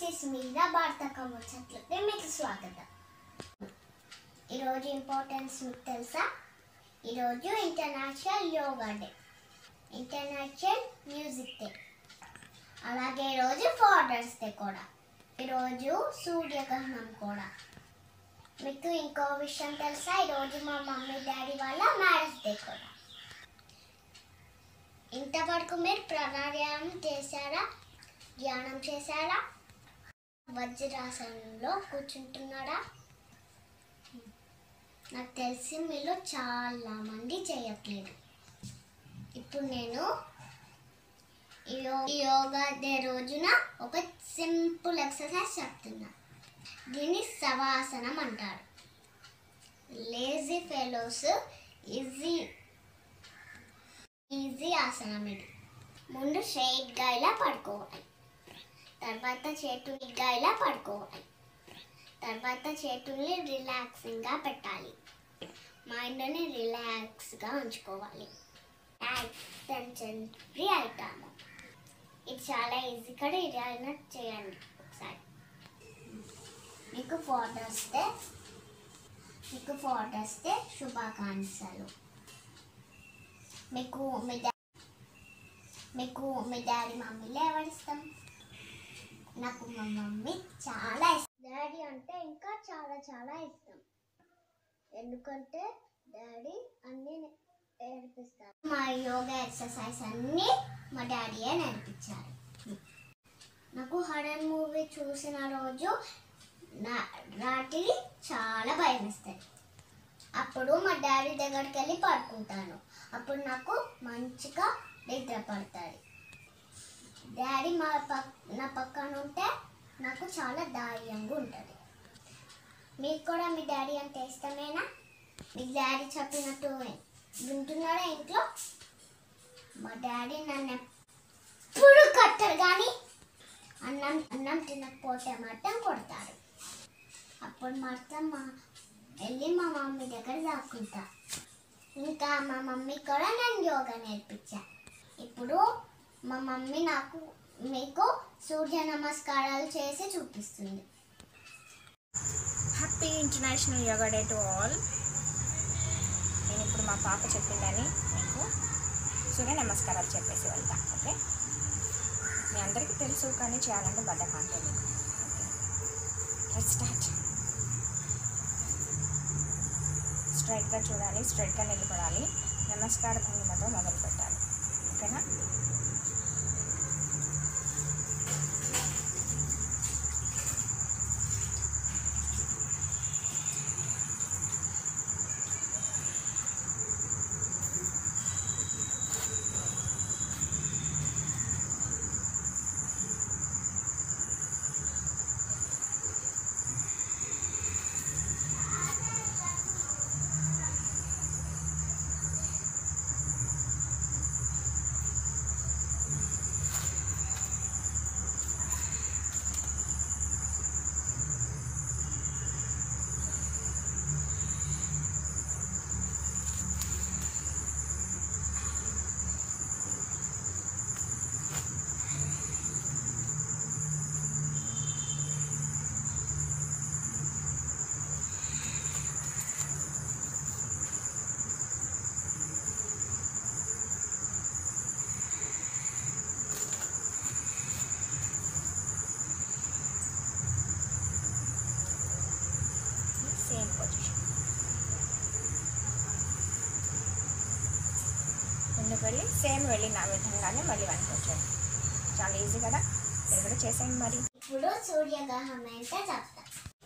This మీద భారత ముచ్చట్లకి మీకు స్వాగతం ఈరోజు ఇంపార్టెన్స్ మీకు తెలుసా ఈరోజు international yoga day international music day అలాగే ఈరోజు ఫాదర్స్ డే కూడా ఈరోజు సూర్యగ్రహణం కూడా మీకు ఇంకో విషయం తెలుసా ఈరోజు మా మమ్మీ డాడీ వాళ్ళ మ్యారేజ్ డే కూడా ఇంతవరకు మీరు ప్రాణాయామం చేశారా ధ్యానం చేశారా వజ్రాసనంలో కూర్చుంటున్నారా నాకు తెలిసి మీలో చాలా మంది చేయట్లేదు ఇప్పుడు నేను ఈ యో- ఈ యోగా డే రోజున ఒక సింపుల్ ఎక్సర్సైజ్ చెప్తున్నా దీన్ని శవాసనం అంటారు లేజీ ఫెలోస్ ఈజీ ఈజీ ఆసనం ఇది ముందు స్ట్రైట్గా ఇలా పడుకోవాలి తర్వాత చేతులుగా ఇలా పడుకోవాలి తర్వాత చేతుల్ని రిలాక్సింగ్గా పెట్టాలి మైండ్ని రిలాక్స్గా ఉంచుకోవాలి టెన్షన్ ఫ్రీ అవుతాము ఇది చాలా ఈజీ కూడా ఇది అయినా చేయండి ఒకసారి మీకు ఫోటోస్ డే మీకు ఫోటోస్ డే శుభాకాంక్షలు మీకు మీ డా మీకు మీ డాడీ మమ్మీలో ఎవరు ఇష్టం నాకు మా మమ్మీ చాలా ఇష్టం డాడీ అంటే ఇంకా చాలా చాలా ఇష్టం ఎందుకంటే డాడీ అన్నీ నే- నేర్పిస్తారు మా యోగా ఎక్సర్సైజ్ అన్నీ మా డాడీయే నేర్పించారు నాకు హరర్ మూవీ చూసిన రోజు నా రాత్రి చాలా భయం వేస్తాయి అప్పుడు మా డాడీ దగ్గరికి వెళ్ళి పడుకుంటాను అప్పుడు నాకు మంచిగా నిద్ర పడుతుంది డాడీ మా పక్ నా పక్కన ఉంటే నాకు చాలా ధైర్యంగా ఉంటుంది మీకు కూడా మీ డాడీ అంటే ఇష్టమేనా మీ డాడీ చెప్పినట్టు వింటున్నారా ఇంట్లో మా డాడీ నన్ను ఎప్పుడు కట్టరు కానీ అన్నం అన్నం తినకపోతే మాత్రం కొడతారు అప్పుడు మాత్రం మా వెళ్ళి మా మమ్మీ దగ్గర దాక్కుంటా ఇంకా మా మమ్మీ కూడా నేను యోగా నేర్పించా ఇప్పుడు మా మమ్మీ నాకు మీకు సూర్య నమస్కారాలు చేసి చూపిస్తుంది happy international yoga day to all నేను ఇప్పుడు మా పాప చెప్పిందని మీకు సూర్య నమస్కారాలు చెప్పేసి వెళ్తా ఓకే మీ అందరికీ తెలుసు కానీ చేయాలంటే బద్దకంటే మీకు ఓకే స్టార్ట్ స్ట్రైట్గా చూడాలి స్ట్రైట్గా నిలబడాలి నమస్కార భంగిమతో మొదలు పెట్టాలి ఓకేనా సేమ్ పొజిషన్ ముందుకు వెళ్ళి సేమ్ వెళ్ళిన విధంగానే మళ్ళీ వెనక్కి వచ్చేయండి చాలా ఈజీ కదా మీరు కూడా చేసేయండి మరి ఇప్పుడు సూర్యగ్రహణం అంటే చెప్తా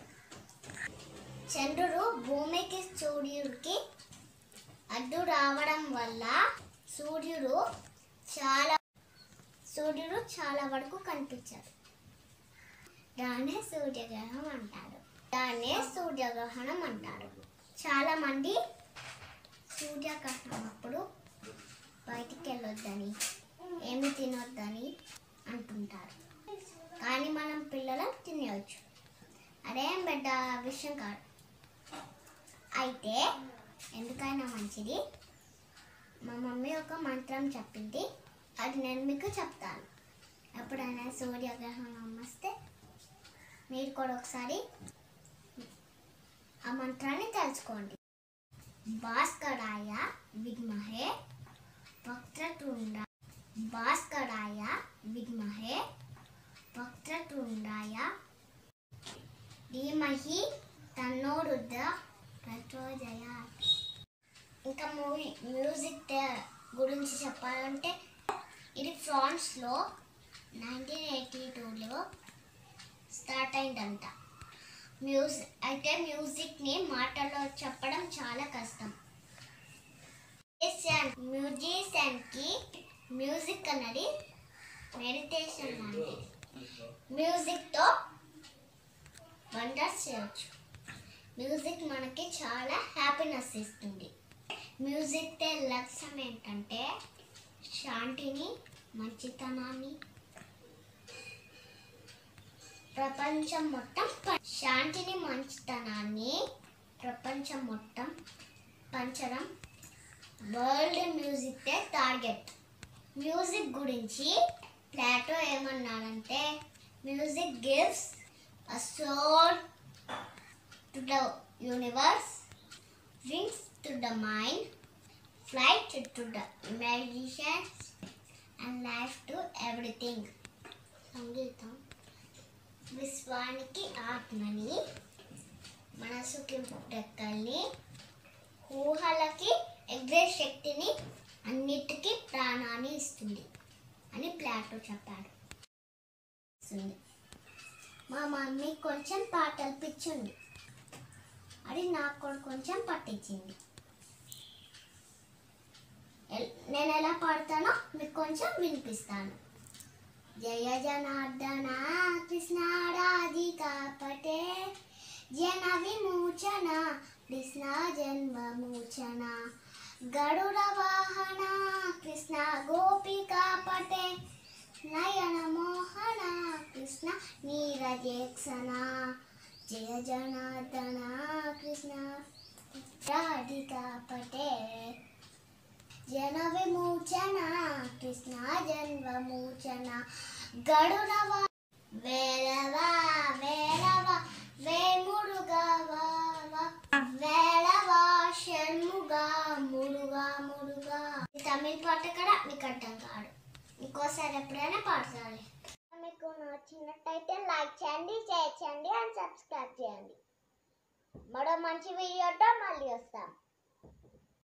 చంద్రుడు భూమికి సూర్యుడికి అడ్డు రావడం వల్ల సూర్యుడు చాలా సూర్యుడు చాలా వరకు కనిపించాడు దాన్నే సూర్యగ్రహణం అంటారు దాన్నే సూర్యగ్రహణం అంటారు చాలా మంది సూర్యగ్రహణం అప్పుడు బయటికి వెళ్ళొద్దని ఏమి తినొద్దని అంటుంటారు కానీ మనం పిల్లలు తినేయచ్చు అదేం పెద్ద విషయం కాదు అయితే ఎందుకైనా మంచిది మా మమ్మీ ఒక మంత్రం చెప్పింది అది నేను మీకు చెప్తాను ఎప్పుడైనా సూర్యగ్రహణం వస్తే మీరు కూడా ఒకసారి ఆ మంత్రాన్ని తెలుసుకోండి భాస్కరాయ విద్మహే వక్రతుండ భాస్కరాయ విద్మహే వక్రతుండాయ ధీమహి తన్నో రుద్ర ప్రచోదయాత్ ఇంకా మూవీ మ్యూజిక్ టే- గురించి చెప్పాలంటే ఇది ఫ్రాన్స్లో నైన్టీన్ ఎయిటీ టూలో స్టార్ట్ అయిందంట మ్యూజిక్ అయితే మ్యూజిక్ని మాటల్లో చెప్పడం చాలా కష్టం మ్యూజిషియన్కి మ్యూజిక్ అన్నది మెడిటేషన్ లాంటిది మ్యూజిక్తో వండర్స్ చేయొచ్చు మ్యూజిక్ మనకి చాలా హ్యాపీనెస్ ఇస్తుంది మ్యూజిక్ తే లక్ష్యం ఏంటంటే శాంతిని మంచితనాన్ని ప్రపంచం మొత్తం ప- శాంతిని మంచితనాన్ని ప్రపంచం మొత్తం పంచడం world music day target music గురించి ప్లాటో ఏమన్నాడంటే music gives a soul to the universe wings to the mind, flight to the imagination, and life to everything. సంగీతం విశ్వానికి ఆత్మని మనసుకి రెక్కల్ని ఊహలకి ఎగ్రే శక్తిని అన్నిటికీ ప్రాణాన్ని ఇస్తుంది అని ప్లాటో చెప్పాడు ఇస్తుంది. మా మమ్మీ కొంచెం పాటలు పిచ్చుంది అది నాకు కూడా కొంచెం పట్టించింది ఎల్- నేను ఎలా పాడతానో మీకు కొంచెం వినిపిస్తాను జయ జనార్దన కృష్ణ రాధికా పటే జన విమోచన కృష్ణ జన్మ మోచన గరుడ వాహన కృష్ణ గోపికా పటే నయన మోహన కృష్ణ నీరజేక్షణ జయ జనార్దన కృష్ణ రాధికా పటే జన విమోచన కృష్ణ జన్మ మోచన గడుడవ వేలవా వేలవ వేముడుగా వేలవా షణ్ముగా ముడుగా ముడుగా ఈ తమిళ పాట కూడా మీకు అర్థం కాదు ఇంకోసారి ఎప్పుడైనా పాడతాను మీకు నచ్చినట్టయితే లైక్ చేయండి షేర్ చేయండి అండ్ సబ్స్క్రైబ్ చేయండి మరో మంచి వీడియోతో మళ్ళీ వస్తాం